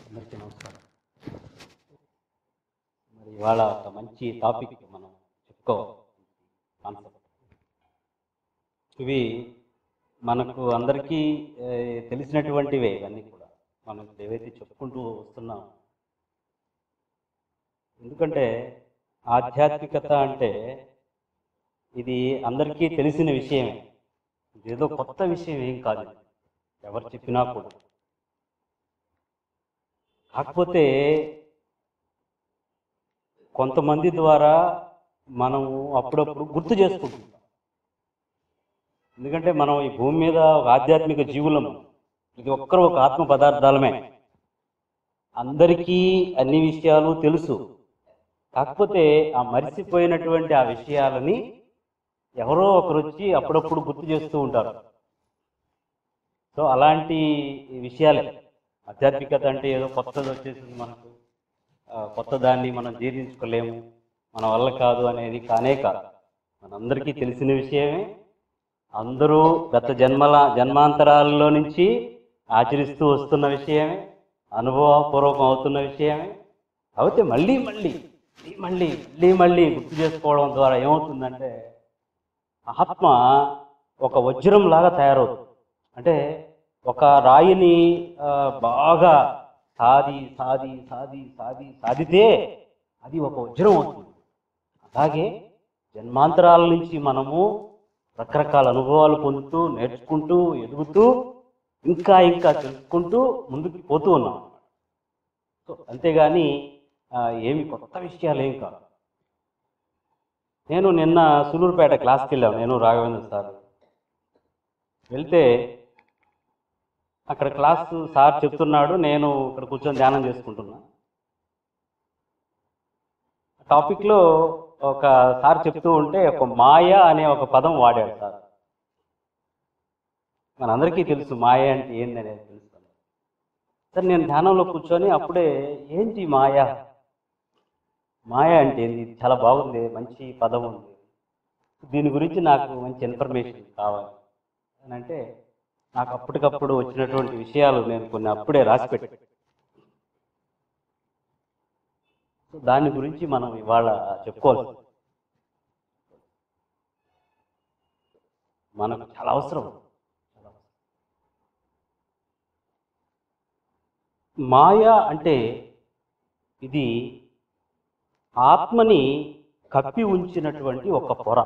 అందరికీ నమస్కారం మరి ఇవాళ ఒక మంచి టాపిక్ మనం చెప్పుకోవాలి కాన్సెప్ట్ ఇవి మనకు అందరికీ ఏ, తెలిసినటువంటివే ఇవన్నీ కూడా మనం ఇప్పుడు ఏవైతే చెప్పుకుంటూ వస్తున్నాం ఎందుకంటే ఆధ్యాత్మికత అంటే ఇది అందరికీ తెలిసిన విషయమే ఇదేదో కొత్త విషయం ఏం కాదు ఇది. ఎవరు చెప్పినా కూడా కాకపోతే కొంతమంది ద్వారా మనము అప్పుడప్పుడు గుర్తు చేసుకుంటుంటాం ఎందుకంటే మనం ఈ భూమి మీద ఒక ఆధ్యాత్మిక జీవులము ఇది ఒక్కరు ఒక ఆత్మ పదార్థాలమే అందరికీ అన్ని విషయాలు తెలుసు కాకపోతే ఆ మరిసిపోయినటువంటి ఆ విషయాలని ఎవరో ఒకరు వచ్చి అప్పుడప్పుడు గుర్తు చేస్తూ ఉంటారు సో అలాంటి విషయాలే ఆధ్యాత్మికత అంటే ఏదో కొత్తది వచ్చేసింది మనకు ఆ, కొత్త దాన్ని మనం జీర్ణించుకోలేము మన వల్ల కాదు అనేది కానే కాదు మనందరికీ తెలిసిన విషయమే అందరూ గత జన్మల జన్మాంతరాలలో నుంచి ఆచరిస్తూ వస్తున్న విషయమే అనుభవపూర్వకం అవుతున్న విషయమే అయితే మళ్ళీ మళ్ళీ మళ్ళీ మళ్ళీ మళ్ళీ మళ్ళీ గుర్తు చేసుకోవడం ద్వారా ఏమవుతుందంటే ఆత్మ ఒక వజ్రం లాగా తయారవుతుంది అంటే ఒక రాయిని ఆ, బాగా సాది సాది సాది సాది సాదితే అది ఒక వజ్రం అవుతుంది అలాగే జన్మాంతరాల నుంచి మనము రకరకాల అనుభవాలు పొందుతూ నేర్చుకుంటూ ఎదుగుతూ ఇంకా ఇంకా తెలుసుకుంటూ ముందుకు పోతూ ఉన్నాం సో అంతేగాని ఆ, ఏమి కొత్త విషయాలు ఏం కాదు నేను నిన్న సులూరుపేట క్లాస్కి వెళ్ళాను నేను రాఘవేంద్ర సార్ వెళ్తే అక్కడ క్లాస్ సార్ చెప్తున్నాడు నేను ఇక్కడ కూర్చొని ధ్యానం చేసుకుంటున్నా టాపిక్లో ఒక సార్ చెప్తూ ఉంటే ఒక మాయ అనే ఒక పదం వాడాడు సార్ మనందరికీ తెలుసు మాయ అంటే ఏంది అనేది తెలుసు సార్ నేను ధ్యానంలో కూర్చొని అప్పుడే ఏంటి మాయ మాయ అంటే ఏంది ఇది చాలా బాగుంది మంచి పదం ఉంది దీని గురించి నాకు మంచి ఇన్ఫర్మేషన్ కావాలి అని అంటే నాకు అప్పటికప్పుడు వచ్చినటువంటి విషయాలు నేను కొన్ని అప్పుడే రాసి పెట్టి సో దాని గురించి మనం ఇవాళ చెప్పుకోవాలి మనకు చాలా అవసరం చాలా అవసరం. మాయ అంటే ఇది ఆత్మని కప్పి ఉంచినటువంటి ఒక పొర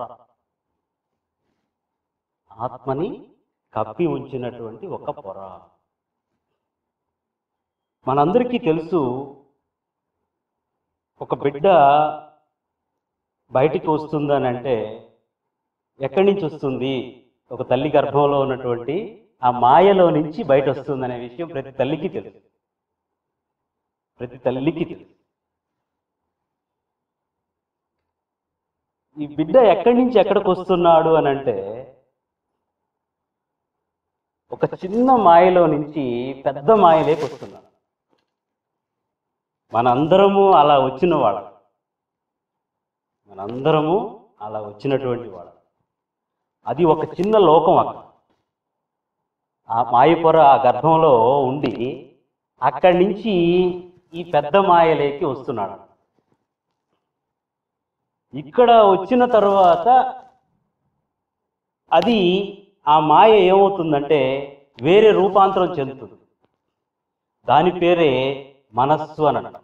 ఆత్మని కప్పి ఉంచినటువంటి ఒక పొర మనందరికీ తెలుసు ఒక బిడ్డ బయటికి వస్తుందని అంటే ఎక్కడి నుంచి వస్తుంది ఒక తల్లి గర్భంలో ఉన్నటువంటి ఆ మాయలో నుంచి బయట వస్తుందనే విషయం ప్రతి తల్లికి తెలుసు ప్రతి తల్లికి తెలుసు ఈ బిడ్డ ఎక్కడి నుంచి ఎక్కడికి వస్తున్నాడు అని అంటే ఒక చిన్న మాయలో నుంచి పెద్ద మాయలేకి వస్తున్నాడు మనందరము అలా వచ్చిన వాళ్ళం మనందరము అలా వచ్చినటువంటి వాళ్ళం అది ఒక చిన్న లోకం అక్కడ ఆ మాయపొర ఆ గర్భంలో ఉండి అక్కడి నుంచి ఈ పెద్ద మాయలేకి వస్తున్నాడు ఇక్కడ వచ్చిన తర్వాత అది ఆ మాయ ఏమవుతుందంటే వేరే రూపాంతరం చెందుతుంది దాని పేరే మనస్సు అని అంటాం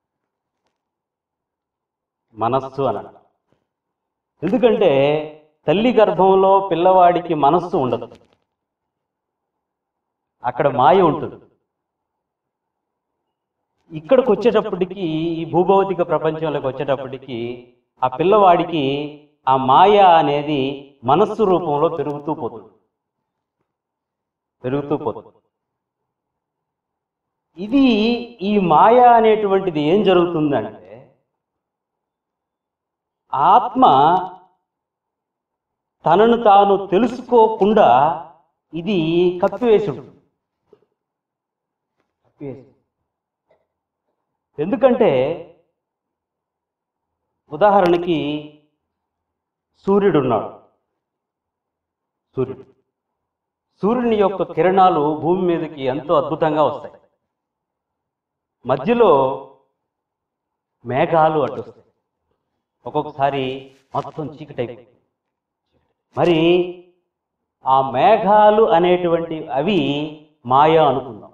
మనస్సు అని అంటాం ఎందుకంటే తల్లి గర్భంలో పిల్లవాడికి మనస్సు ఉండదు అక్కడ మాయ ఉంటుంది ఇక్కడికి వచ్చేటప్పటికి ఈ భూభౌతిక ప్రపంచంలోకి వచ్చేటప్పటికి ఆ పిల్లవాడికి ఆ మాయ అనేది మనస్సు రూపంలో పెరుగుతూ పోతుంది పెరుగుతూ పోతుంది ఇది ఈ మాయ అనేటువంటిది ఏం జరుగుతుందంటే ఆత్మ తనను తాను తెలుసుకోకుండా ఇది కప్పివేసి ఉంటుంది కప్పివేసి ఎందుకంటే ఉదాహరణకి సూర్యుడు ఉన్నాడు సూర్యుడు సూర్యుని యొక్క కిరణాలు భూమి మీదకి ఎంతో అద్భుతంగా వస్తాయి మధ్యలో మేఘాలు అడ్డొస్తాయి ఒక్కొక్కసారి మొత్తం చీకటి అయిపోతుంది మరి ఆ మేఘాలు అనేటువంటి అవి మాయ అనుకుందాం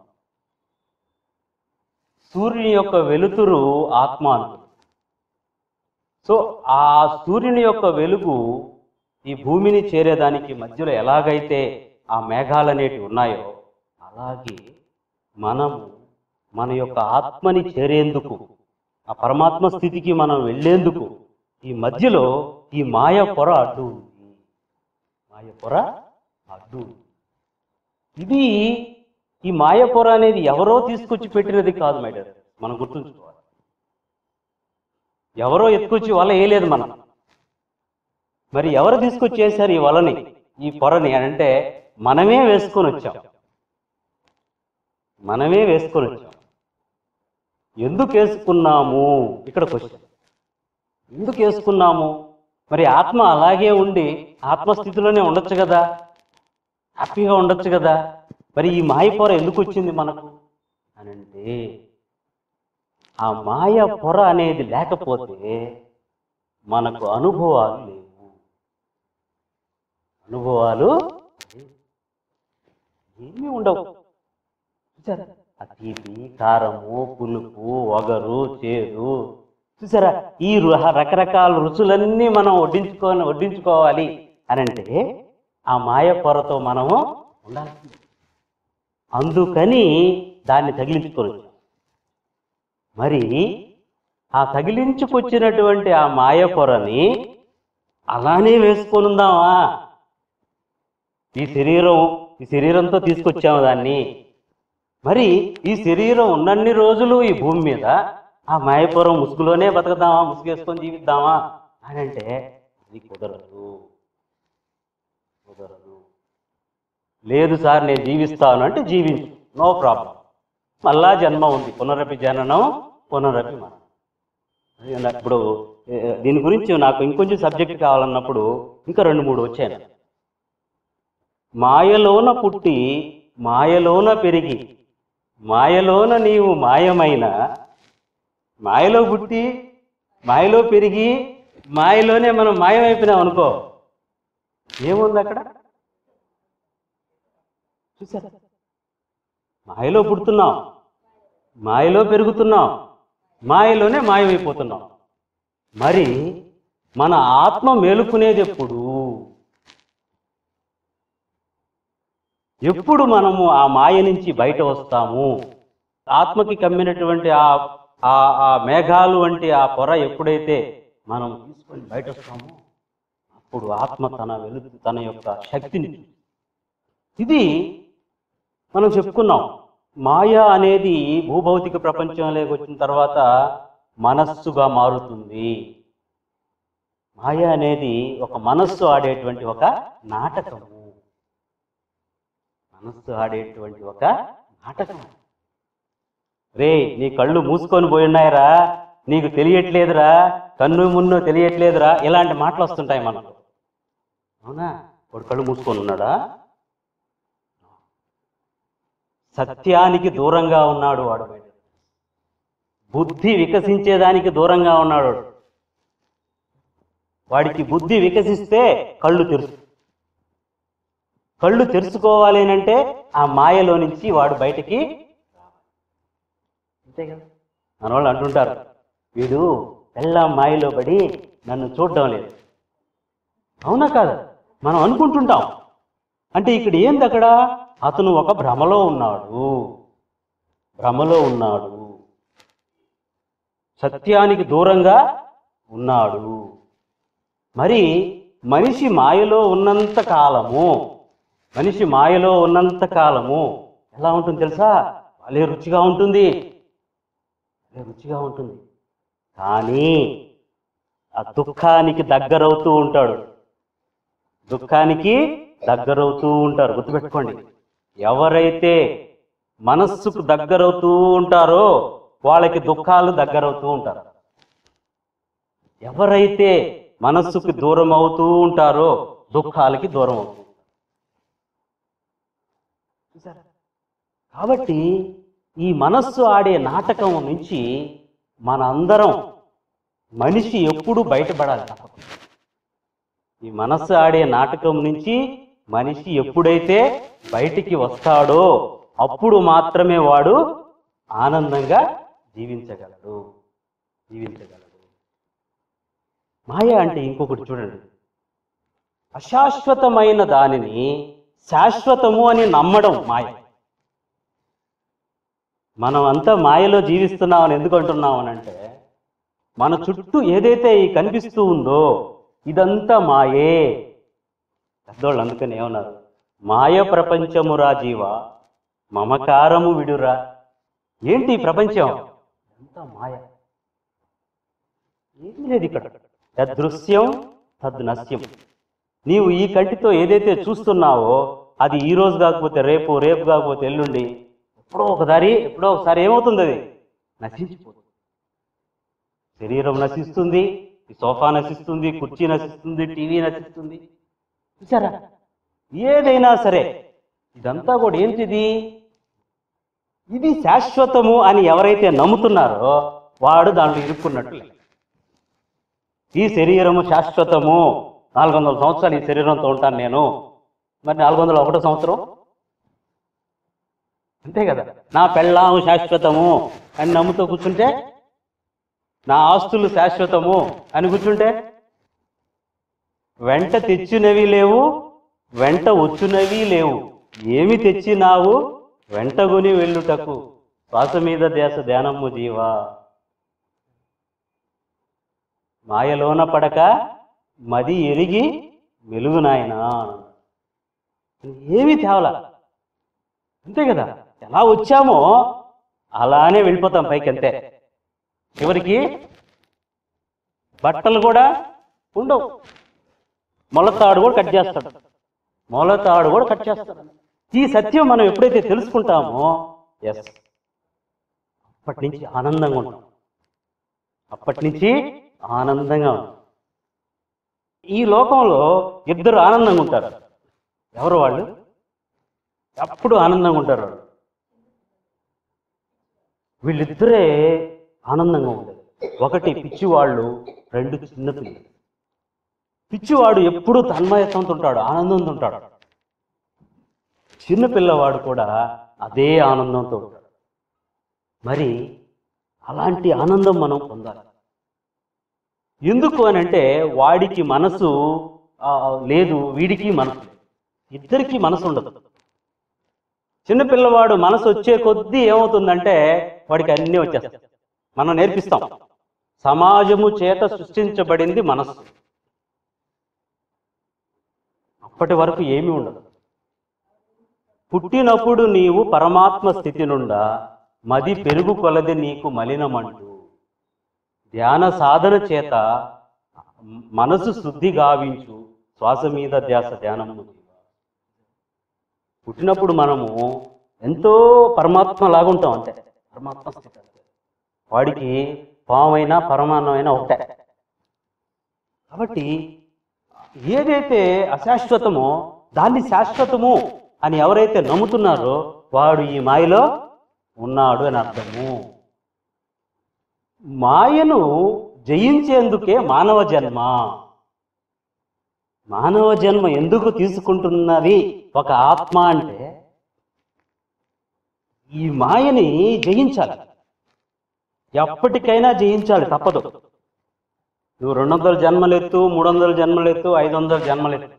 సూర్యుని యొక్క వెలుతురు ఆత్మ అనుకుందాం సో ఆ సూర్యుని యొక్క వెలుగు ఈ భూమిని చేరేదానికి మధ్యలో ఎలాగైతే ఆ మేఘాలు అనేటివి ఉన్నాయో అలాగే మనము మన యొక్క ఆత్మని చేరేందుకు ఆ పరమాత్మ స్థితికి మనం వెళ్ళేందుకు ఈ మధ్యలో ఈ మాయ పొర అడ్డు ఉంది మాయ పొర అడ్డు ఉంది. ఇది ఈ మాయ పొర అనేది ఎవరో తీసుకొచ్చి పెట్టినది కాదు మేడం మనం గుర్తుంచుకోవాలి ఎవరో ఎత్తుకొచ్చి వల వేయలేదు మనం మరి ఎవరు తీసుకొచ్చేసారు ఈ వలని ఈ పొరని అని అంటే మనమే వేసుకొని వచ్చాం మనమే వేసుకొని వచ్చాం ఎందుకు వేసుకున్నాము ఇక్కడ క్వశ్చన్ ఎందుకు వేసుకున్నాము మరి ఆత్మ అలాగే ఉండి ఆత్మస్థితిలోనే ఉండొచ్చు కదా హ్యాపీగా ఉండొచ్చు కదా మరి ఈ మాయ పొర ఎందుకు వచ్చింది మనకు అని అంటే ఆ మాయ పొర అనేది లేకపోతే మనకు అనుభవాలు లేవు అనుభవాలు ఏమీ ఉండవు చూసారా ఆ తీపి కారము పులుపు ఒగరు చేదు చూసారా ఈ రు- రకరకాల రుచులన్నీ మనం వడ్డించుకొని వడ్డించుకోవాలి అని అంటే ఆ మాయ పొరతో మనము ఉండాలి అందుకని దాన్ని తగిలించుకొని వచ్చాం. మరి ఆ తగిలించుకొచ్చినటువంటి ఆ మాయ పొరని అలానే వేసుకొని ఉందామా ఈ శరీరం ఈ శరీరంతో తీసుకొచ్చాము దాన్ని మరి ఈ శరీరం ఉన్నన్ని రోజులు ఈ భూమి మీద ఆ మాయపురం ముసుగులోనే బతుకుదామా ముసుగేసుకొని జీవిద్దామా అని అంటే అది కుదరదు కుదరదు లేదు సార్ నేను జీవిస్తాను అంటే జీవించు నో ప్రాబ్లం మళ్ళా జన్మ ఉంది పునరపి జననం పునరపి మరణం అది నాకు ఇప్పుడు ఏ, దీని గురించి నాకు ఇంకొంచెం సబ్జెక్ట్ కావాలన్నప్పుడు ఇంకా రెండు మూడు వచ్చాను మాయలోన పుట్టి మాయలోన పెరిగి మాయలోన నీవు మాయమైన మాయలో పుట్టి మాయలో పెరిగి మాయలోనే మనం మాయమైపోయినాం అనుకో ఏముంది అక్కడ చూసారా మాయలో పుడుతున్నాం మాయలో పెరుగుతున్నాం మాయలోనే మాయమైపోతున్నాం మరి మన ఆత్మ మేలుకునేది ఎప్పుడు ఎప్పుడు మనము ఆ మాయ నుంచి బయట వస్తాము ఆత్మకి కమ్మినటువంటి ఆ ఆ ఆ మేఘాలు వంటి ఆ పొర ఎప్పుడైతే మనం తీసుకొని బయట వస్తామో అప్పుడు ఆత్మ తన వెలుగు తన యొక్క శక్తిని చూపిస్తుంది. ఇది మనం చెప్పుకున్నాం మాయ అనేది భూభౌతిక ప్రపంచంలోకి వచ్చిన తర్వాత మనస్సుగా మారుతుంది మాయ అనేది ఒక మనస్సు ఆడేటువంటి ఒక నాటకము మనస్సు ఆడేటువంటి ఒక నాటకం రే నీ కళ్ళు మూసుకొని పోయి ఉన్నాయిరా నీకు తెలియట్లేదురా కన్ను మున్ను తెలియట్లేదురా ఇలాంటి మాటలు వస్తుంటాయి మనకు అవునా వాడు కళ్ళు మూసుకొని ఉన్నాడా సత్యానికి దూరంగా ఉన్నాడు వాడు బయట బుద్ధి వికసించేదానికి దూరంగా ఉన్నాడు వాడు. వాడికి బుద్ధి వికసిస్తే కళ్ళు తెరుసు కళ్ళు తెరుచుకోవాలి అని అంటే ఆ మాయలో నుంచి వాడు బయటికి రావాలి. అంతే కదా మన వాళ్ళు అంటుంటారు వీడు ఎల్ల మాయలో పడి నన్ను చూడడం లేదు అవునా కాదు మనం అనుకుంటుంటాం అంటే ఇక్కడ ఏంది అక్కడ అతను ఒక భ్రమలో ఉన్నాడు భ్రమలో ఉన్నాడు సత్యానికి దూరంగా ఉన్నాడు మరి మనిషి మాయలో ఉన్నంత కాలము మనిషి మాయలో ఉన్నంత కాలము ఎలా ఉంటుంది తెలుసా భలే రుచిగా ఉంటుంది భలే రుచిగా ఉంటుంది కానీ ఆ దుఃఖానికి దగ్గరవుతూ ఉంటాడు దుఃఖానికి దగ్గరవుతూ ఉంటారు గుర్తుపెట్టుకోండి ఎవరైతే మనస్సుకు దగ్గరవుతూ ఉంటారో వాళ్ళకి దుఃఖాలు దగ్గరవుతూ ఉంటారు ఎవరైతే మనస్సుకు దూరం అవుతూ ఉంటారో దుఃఖాలకి దూరం అవుతూ ఉంటారు చూసారా? కాబట్టి ఈ మనస్సు ఆడే నాటకం నుంచి మన అందరం మనిషి ఎప్పుడు బయటపడాలి తప్పకుండా ఈ మనస్సు ఆడే నాటకం నుంచి మనిషి ఎప్పుడైతే బయటికి వస్తాడో అప్పుడు మాత్రమే వాడు ఆనందంగా జీవించగలడు జీవించగలడు మాయ అంటే ఇంకొకటి చూడండి అశాశ్వతమైన దానిని శాశ్వతము అని నమ్మడం మాయ మనం అంతా మాయలో జీవిస్తున్నామని ఎందుకు అంటున్నాం అని అంటే మన చుట్టూ ఏదైతే ఈ కనిపిస్తూ ఉందో ఇదంతా మాయే పెద్దోళ్ళు అందుకని ఏమన్నారు మాయ ప్రపంచమురా జీవ మమకారము విడురా ఏంటి ఈ ప్రపంచం అంతా మాయ ఏమీ లేదు ఇక్కడ తదృశ్యం తద్ నశ్యం నీవు ఈ కంటితో ఏదైతే చూస్తున్నావో అది ఈ రోజు కాకపోతే రేపు రేపు కాకపోతే ఎల్లుండి ఎప్పుడో ఒకసారి ఎప్పుడో ఒకసారి ఏమవుతుంది అది నశించిపోతుంది శరీరం నశిస్తుంది ఈ సోఫా నశిస్తుంది కుర్చీ నశిస్తుంది టీవీ నశిస్తుంది చూసారా ఏదైనా సరే ఇదంతా కూడా ఏంటిది ఇది శాశ్వతము అని ఎవరైతే నమ్ముతున్నారో వాడు దాంట్లో ఇరుక్కున్నట్టు లెక్క. ఈ శరీరము శాశ్వతము నాలుగు వందల సంవత్సరాలు ఈ శరీరంతో ఉంటాను నేను మరి నాలుగు వందల ఒకటో సంవత్సరం అంతే కదా నా పెళ్ళాము శాశ్వతము అని నమ్ముతూ కూర్చుంటే నా ఆస్తులు శాశ్వతము అని కూర్చుంటే వెంట తెచ్చినవి లేవు వెంట వచ్చునవి లేవు ఏమి తెచ్చినావు వెంటగుని వెళ్ళుటకు శ్వాస మీద దేశ ధ్యానము జీవా మాయలోన పడక మది ఎరిగి మెలుగు నాయనా ఏమీ తేవలా అంతే కదా ఎలా వచ్చామో అలానే వెళ్ళిపోతాం పైకి అంతే చివరికి బట్టలు కూడా ఉండవు మొలతాడు కూడా కట్ చేస్తాడు మొలతాడు కూడా కట్ చేస్తాడు ఈ సత్యం మనం ఎప్పుడైతే తెలుసుకుంటామో ఎస్ అప్పటి నుంచి ఆనందంగా ఉంటాం అప్పటి నుంచి ఆనందంగా ఉంటాం ఈ లోకంలో ఇద్దరు ఆనందంగా ఉంటారు ఎవరు వాళ్ళు ఎప్పుడు ఆనందంగా ఉంటారు వాళ్ళు వీళ్ళిద్దరే ఆనందంగా ఉండేది ఒకటి పిచ్చివాళ్ళు రెండు చిన్న పిల్లలు పిచ్చివాడు ఎప్పుడూ తన్మయత్వంతో ఉంటాడు ఆనందంతో ఉంటాడు చిన్న పిల్లవాడు కూడా అదే ఆనందంతో ఉంటాడు మరి అలాంటి ఆనందం మనం పొందాలి ఎందుకు అని అంటే వాడికి మనసు ఆ, లేదు వీడికి మనసు లేదు ఇద్దరికి మనసు ఉండదు చిన్న పిల్లవాడు మనసు వచ్చే కొద్దీ ఏమవుతుందంటే వాడికి అన్నీ వచ్చేస్తాయి మనం నేర్పిస్తాం సమాజము చేత సృష్టించబడింది మనస్సు అప్పటి వరకు ఏమీ ఉండదు పుట్టినప్పుడు నీవు పరమాత్మ స్థితి నుండా మది పెరుగు కొలది నీకు మలినమంటూ ధ్యాన సాధన చేత మనసు శుద్ధి గావించు శ్వాస మీద ధ్యాస ధ్యానము పుట్టినప్పుడు మనము ఎంతో పరమాత్మ లాగుంటాం అంతే పరమాత్మ స్థితి అంతే వాడికి పామైనా పరమాన్నమైనా ఒకటే కాబట్టి ఏదైతే అశాశ్వతమో దాన్ని శాశ్వతము అని ఎవరైతే నమ్ముతున్నారో వాడు ఈ మాయలో ఉన్నాడు అని అర్థము మాయను జయించేందుకే మానవ జన్మ మానవ జన్మ ఎందుకు తీసుకుంటున్నది ఒక ఆత్మ అంటే ఈ మాయని జయించాలి ఎప్పటికైనా జయించాలి తప్పదు నువ్వు రెండు వందల జన్మలెత్తు మూడు వందల జన్మలెత్తు ఐదు వందల జన్మలెత్తు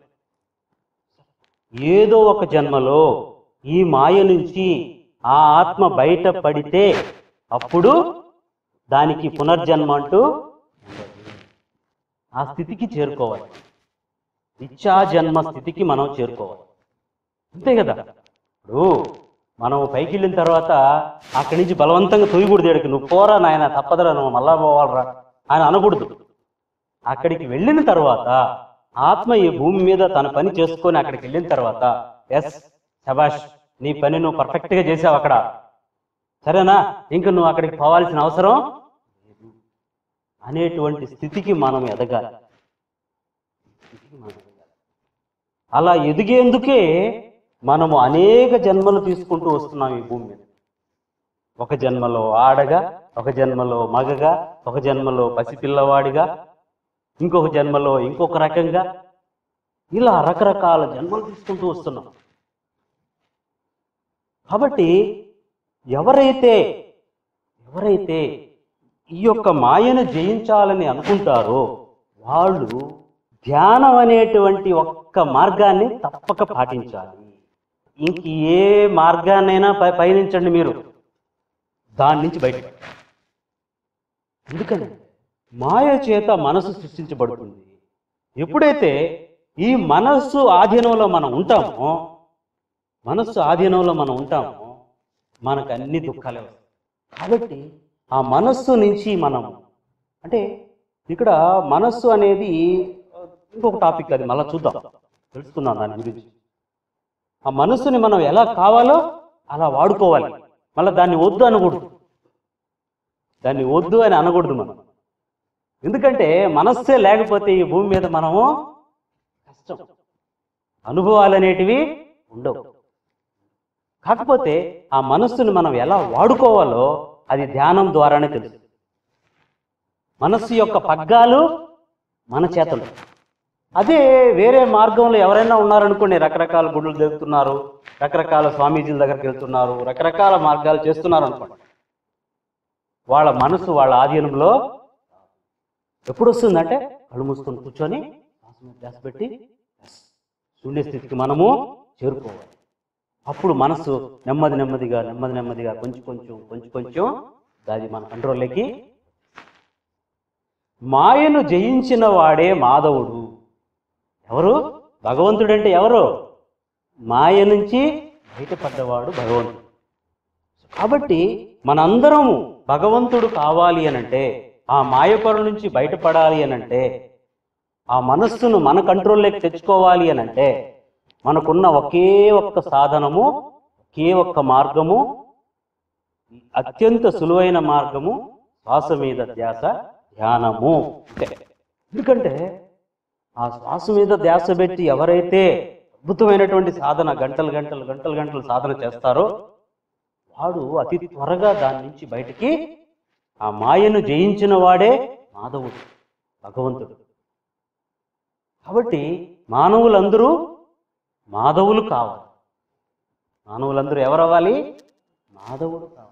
ఏదో ఒక జన్మలో ఈ మాయ నుంచి ఆ ఆత్మ బయట పడితే అప్పుడు దానికి పునర్జన్మ అంటూ ఉండదు. ఆ స్థితికి చేరుకోవాలి ఇచ్చా జన్మ స్థితికి మనం చేరుకోవాలి అంతే కదా ఇప్పుడు మనం పైకి వెళ్ళిన తర్వాత అక్కడి నుంచి బలవంతంగా తొయ్యకూడదు ఎక్కడికి నువ్వు పోరా నాయన తప్పదురా నువ్వు మళ్ళా పోవాలరా అని అనకూడదు అక్కడికి వెళ్ళిన తర్వాత ఆత్మ ఈ భూమి మీద తన పని చేసుకొని అక్కడికి వెళ్ళిన తర్వాత ఎస్ శబాష్ నీ పని నువ్వు పర్ఫెక్ట్గా చేసావు అక్కడ సరేనా ఇంక నువ్వు అక్కడికి పోవాల్సిన అవసరం లేదు అనేటువంటి స్థితికి మనం ఎదగాలి స్థితికి మనం ఎదగాలి. అలా ఎదిగేందుకే మనము అనేక జన్మలు తీసుకుంటూ వస్తున్నాం ఈ భూమి మీద ఒక జన్మలో ఆడగా ఒక జన్మలో మగగా ఒక జన్మలో పసిపిల్లవాడిగా ఇంకొక జన్మలో ఇంకొక రకంగా ఇలా రకరకాల జన్మలు తీసుకుంటూ వస్తున్నాం కాబట్టి ఎవరైతే ఎవరైతే ఈ యొక్క మాయను జయించాలని అనుకుంటారో వాళ్ళు ధ్యానం అనేటువంటి ఒక్క మార్గాన్ని తప్పక పాటించాలి ఇంక ఏ మార్గాన్నైనా ప- పయనించండి మీరు దాని నుంచి బయట ఎందుకని మాయ చేత మనసు సృష్టించబడుతుంది ఎప్పుడైతే ఈ మనస్సు ఆధీనంలో మనం ఉంటామో మనస్సు ఆధీనంలో మనం ఉంటామో మనకు అన్ని దుఃఖాలే వస్తాయి కాబట్టి ఆ మనస్సు నుంచి మనం అంటే ఇక్కడ మనస్సు అనేది ఇంకొక టాపిక్ అది మళ్ళీ చూద్దాం తెలుసుకుందాం దాని గురించి ఆ మనస్సుని మనం ఎలా కావాలో అలా వాడుకోవాలి మళ్ళీ దాన్ని వద్దు అనకూడదు దాన్ని వద్దు అని అనకూడదు మనం ఎందుకంటే మనస్సే లేకపోతే ఈ భూమి మీద మనము కష్టం అనుభవాలు అనేటివి ఉండవు కాకపోతే ఆ మనస్సును మనం ఎలా వాడుకోవాలో అది ధ్యానం ద్వారానే తెలుసు మనస్సు యొక్క పగ్గాలు మన చేతలు అదే వేరే మార్గంలో ఎవరైనా ఉన్నారనుకోండి రకరకాల గుడులు జరుగుతున్నారు రకరకాల స్వామీజీల దగ్గరికి వెళ్తున్నారు రకరకాల మార్గాలు చేస్తున్నారు అనుకోండి వాళ్ళ మనసు వాళ్ళ ఆధీనంలో ఎప్పుడు వస్తుందంటే కళ్ళు మూసుకొని కూర్చొని శ్వాస మీద ధ్యాస పెట్టి yes, శూన్య స్థితికి మనము చేరుకోవాలి అప్పుడు మనసు నెమ్మది నెమ్మదిగా నెమ్మది నెమ్మదిగా కొంచెం కొంచెం కొంచెం కొంచెం దాది మన కంట్రోల్లోకి మాయను జయించిన వాడే మాధవుడు ఎవరు భగవంతుడంటే ఎవరు మాయ నుంచి బయటపడ్డవాడు భగవంతుడు కాబట్టి మనందరము భగవంతుడు కావాలి అనంటే ఆ మాయపరు నుంచి బయటపడాలి అనంటే ఆ మనస్సును మన కంట్రోల్లోకి తెచ్చుకోవాలి అనంటే మనకున్న ఒకే ఒక్క సాధనము ఒకే ఒక్క మార్గము అత్యంత సులువైన మార్గము శ్వాస మీద ధ్యాస ధ్యానము అంటే ఎందుకంటే ఆ శ్వాస మీద ధ్యాస పెట్టి ఎవరైతే అద్భుతమైనటువంటి సాధన గంటలు గంటలు గంటలు గంటలు సాధన చేస్తారో వాడు అతి త్వరగా దాని నుంచి బయటికి ఆ మాయను జయించిన వాడే మాధవుడు భగవంతుడు కాబట్టి మానవులందరూ మాధవులు కావాలి మానవులందరూ ఎవరు అవ్వాలి మాధవుడు కావాలి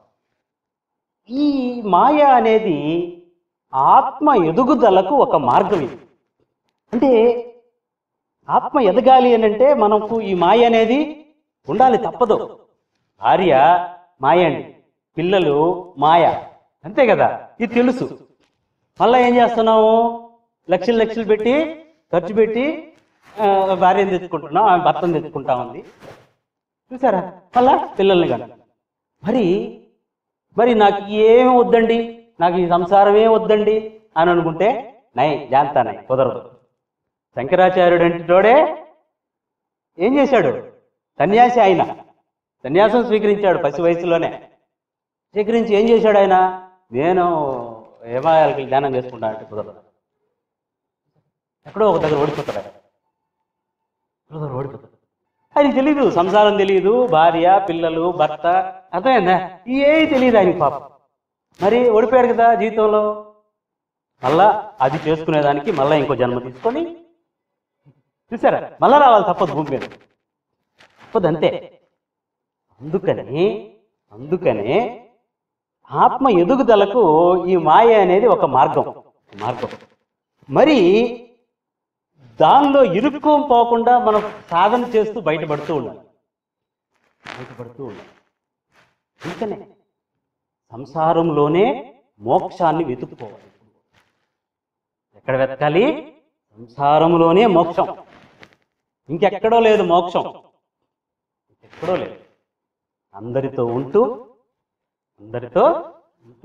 ఈ మాయ అనేది ఆత్మ ఎదుగుదలకు ఒక మార్గం ఇది అంటే ఆత్మ ఎదగాలి అని అంటే మనకు ఈ మాయ అనేది ఉండాలి తప్పదు భార్య మాయ అండి పిల్లలు మాయ అంతే కదా ఇది తెలుసు మళ్ళీ ఏం చేస్తున్నాము లక్షలు లక్షలు పెట్టి ఖర్చు పెట్టి ఆ, భార్యను తెచ్చుకుంటున్నాం ఆమె భర్తను తెచ్చుకుంటా ఉంది చూసారా మళ్ళా పిల్లల్ని కానీ మరి మరి నాకు ఏమి వద్దండి నాకు ఈ సంసారమే వద్దండి అని అనుకుంటే నై జాంతానై కుదరదు శంకరాచార్యుడు అంటోడే ఏం చేశాడు సన్యాసి ఆయన సన్యాసం స్వీకరించాడు పసి వయసులోనే స్వీకరించి ఏం చేశాడు ఆయన నేను హిమాలయాలకి వెళ్ళి ధ్యానం చేసుకుంటా అంటే కుదరదు ఎక్కడో ఒక దగ్గర ఓడిపోతాడు ఆయన ఎక్కడో దగ్గర ఓడిపోతాడు ఆయనకి తెలియదు సంసారం తెలియదు భార్య పిల్లలు భర్త అర్థమైందా ఏవి తెలియదు ఆయనకి పాపం మరి ఓడిపోయాడు కదా జీవితంలో మళ్ళా అది చేసుకునేదానికి మళ్ళా ఇంకో జన్మ తీసుకొని చూసారా మళ్ళా రావాలి తప్పదు భూమి మీద తప్పదు అంతే అందుకని అందుకనే ఆత్మ ఎదుగుదలకు ఈ మాయ అనేది ఒక మార్గం మార్గం మరి దానిలో ఇరుక్కోం పోకుండా మనం సాధన చేస్తూ బయటపడుతూ ఉండాలి బయటపడుతూ ఉండాలి అందుకనే సంసారంలోనే మోక్షాన్ని వెతుక్కోవాలి ఎక్కడ వెతకాలి సంసారంలోనే మోక్షం ఇంకెక్కడో లేదు మోక్షం ఎక్కడో లేదు అందరితో ఉంటూ అందరితో ఉంటూ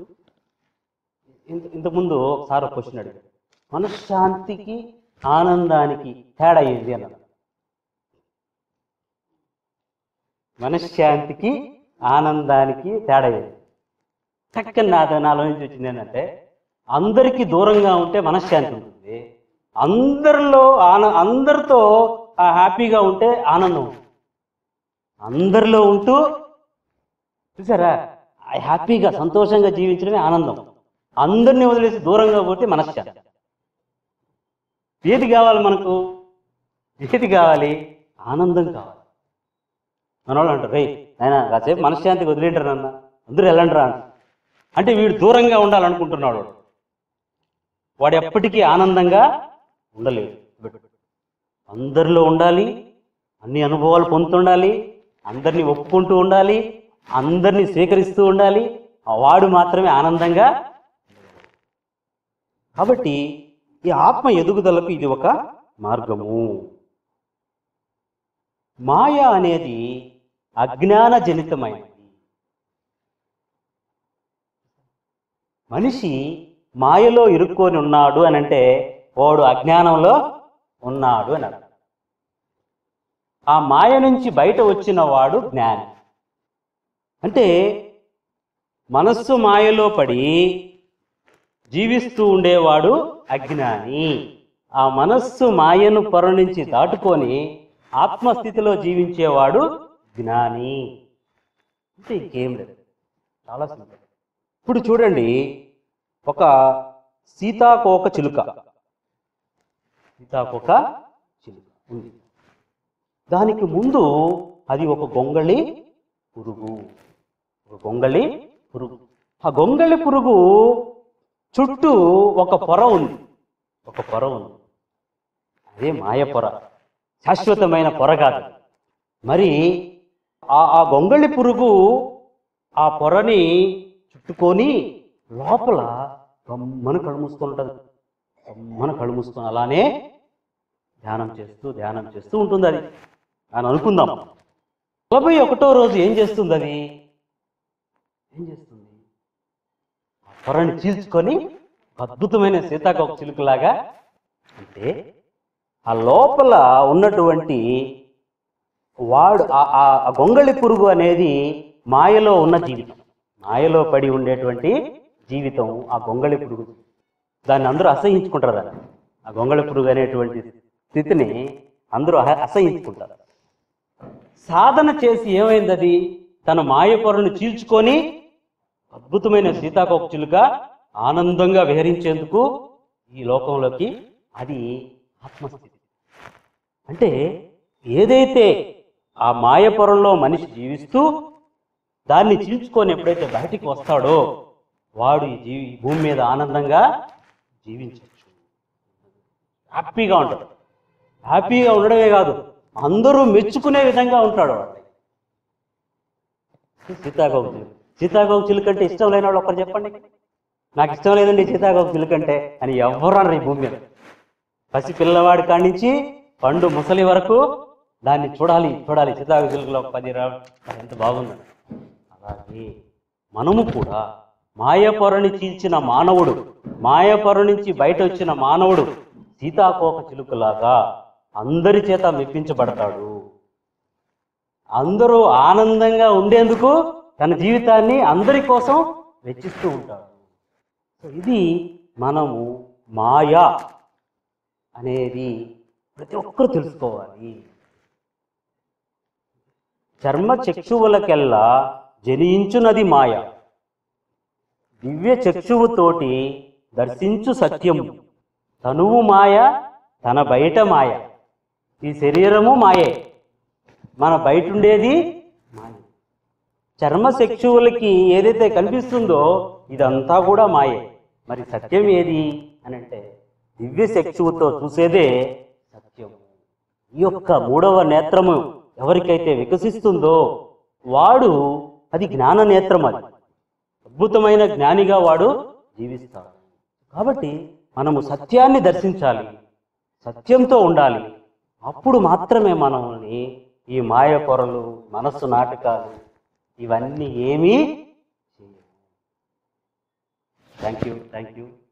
ఇంత ఇంతకుముందు ఒకసారి ఒక క్వశ్చన్ అడిగాడు మనశ్శాంతికి ఆనందానికి తేడా ఏంటి అన్నాడు మనశ్శాంతికి ఆనందానికి తేడా ఏంటి చక్కని నా నాలో నుంచి వచ్చింది ఏంటంటే అందరికీ దూరంగా ఉంటే మనశ్శాంతి ఉంటుంది అందరిలో ఆన అందరితో ఆ హ్యాపీగా ఉంటే ఆనందం ఉంటుంది అందరిలో ఉంటూ చూసారా హ్యాపీగా సంతోషంగా జీవించడమే ఆనందం అందరినీ వదిలేసి దూరంగా పోతే మనశ్శాంతి ఏది కావాలి మనకు ఏది కావాలి ఆనందం కావాలి మన వాళ్ళు అంటారు రే ఆయన కాసేపు మనశ్శాంతికి వదిలేంటారు నాన్న అందరూ వెళ్ళండి రా అంటే వీడు దూరంగా ఉండాలనుకుంటున్నాడు వాడు. వాడు ఎప్పటికీ ఆనందంగా ఉండలేడు అందరిలో ఉండాలి అన్ని అనుభవాలు పొందుతుండాలి అందరినీ ఒప్పుకుంటూ ఉండాలి అందరినీ స్వీకరిస్తూ ఉండాలి ఆ వాడు మాత్రమే ఆనందంగా కాబట్టి ఈ ఆత్మ ఎదుగుదలకు ఇది ఒక మార్గము మాయ అనేది అజ్ఞాన జనితమైనది మనిషి మాయలో ఇరుక్కొని ఉన్నాడు అని అంటే వాడు అజ్ఞానంలో ఉన్నాడు అని అర్థం ఆ మాయ నుంచి బయట వచ్చిన వాడు జ్ఞాని అంటే మనస్సు మాయలో పడి జీవిస్తూ ఉండేవాడు అజ్ఞాని ఆ మనస్సు మాయను పొర నుంచి దాటుకొని ఆత్మస్థితిలో జీవించేవాడు జ్ఞాని అంటే ఇంకేం లేదు చాలా సింపుల్ ఇప్పుడు చూడండి ఒక సీతాకోక చిలుక సీతాకోక చిలుక ఉంది దానికి ముందు అది ఒక గొంగళి పురుగు ఒక గొంగళి పురుగు ఆ గొంగళి పురుగు చుట్టూ ఒక పొర ఉంది ఒక పొర ఉంది అదే మాయ పొర శాశ్వతమైన పొర కాదు మరి ఆ ఆ గొంగళి పురుగు ఆ పొరని చుట్టుకొని లోపల గమ్మన కళ్ళు మూసుకొని ఉంటుంది గమ్మన కళ్ళు మూసుకొని అలానే ధ్యానం చేస్తూ ధ్యానం చేస్తూ ఉంటుంది అది అని అనుకుందాం నలభై ఒకటో రోజు ఏం చేస్తుంది అది ఏం చేస్తుంది ఆ పొరని చీల్చుకొని ఒక అద్భుతమైన సీతాకోక చిలుకలాగా అంటే ఆ లోపల ఉన్నటువంటి వాడు ఆ- ఆ ఆ గొంగళి పురుగు అనేది మాయలో ఉన్న జీవితం మాయలో పడి ఉండేటువంటి జీవితం ఆ గొంగళి పురుగు దాన్ని అందరూ అసహించుకుంటారు దాన్ని ఆ గొంగళి పురుగు అనేటువంటి స్థితిని అందరూ అహ- అసహించుకుంటారు సాధన చేసి ఏమైంది అది తన మాయ పొరను చీల్చుకొని అద్భుతమైన సీతాకోక చిలుక ఆనందంగా విహరించేందుకు ఈ లోకంలోకి అది ఆత్మస్థితి అంటే ఏదైతే ఆ మాయ పొరల్లో మనిషి జీవిస్తూ దాన్ని చీల్చుకొని ఎప్పుడైతే బయటికి వస్తాడో వాడు ఈ జీవి ఈ భూమి మీద ఆనందంగా జీవించవచ్చు హ్యాపీగా ఉంటాడు హ్యాపీగా ఉండడమే కాదు అందరూ మెచ్చుకునే విధంగా ఉంటాడు వాడు సీతాకోక చిలుక సీతాకోక చిలుక అంటే ఇష్టం లేని వాళ్ళు ఒకరు చెప్పండి నాకు ఇష్టం లేదండి సీతాకోక చిలుక అంటే అని ఎవరు అనరు ఈ భూమి మీద పసి పిల్లవాడి కాడి నుంచి పండు ముసలి వరకు దాన్ని చూడాలి చూడాలి సీతాకోక చిలుకలో ఒక పది రా ఎంత బాగుంది అలాగే మనము కూడా మాయపొరని చీల్చిన మానవుడు మాయపొర నుంచి బయట వచ్చిన మానవుడు సీతాకోక చిలుకలాగా అందరి చేత మెప్పించబడతాడు అందరూ ఆనందంగా ఉండేందుకు తన జీవితాన్ని అందరి కోసం వెచ్చిస్తూ ఉంటాడు సో ఇది మనము మాయ అనేది ప్రతి ఒక్కరూ తెలుసుకోవాలి చర్మ చక్షువులకెల్లా జనించునది మాయ దివ్య చక్షువుతోటి దర్శించు సత్యము తనువు మాయ తన బయట మాయ ఈ శరీరము మాయే మన బయట ఉండేది మాయ చర్మ చక్షువులకి ఏదైతే కనిపిస్తుందో ఇదంతా కూడా మాయే మరి సత్యం ఏది అని అంటే దివ్య చక్షువుతో చూసేదే సత్యం ఈ యొక్క మూడవ నేత్రము ఎవరికైతే వికసిస్తుందో వాడు అది జ్ఞాన నేత్రం అది అద్భుతమైన జ్ఞానిగా వాడు జీవిస్తాడు కాబట్టి మనము సత్యాన్ని దర్శించాలి సత్యంతో ఉండాలి అప్పుడు మాత్రమే మనల్ని ఈ మాయ పొరలు మనస్సు నాటకాలు ఇవన్నీ ఏమీ థ్యాంక్ యూ థ్యాంక్ యూ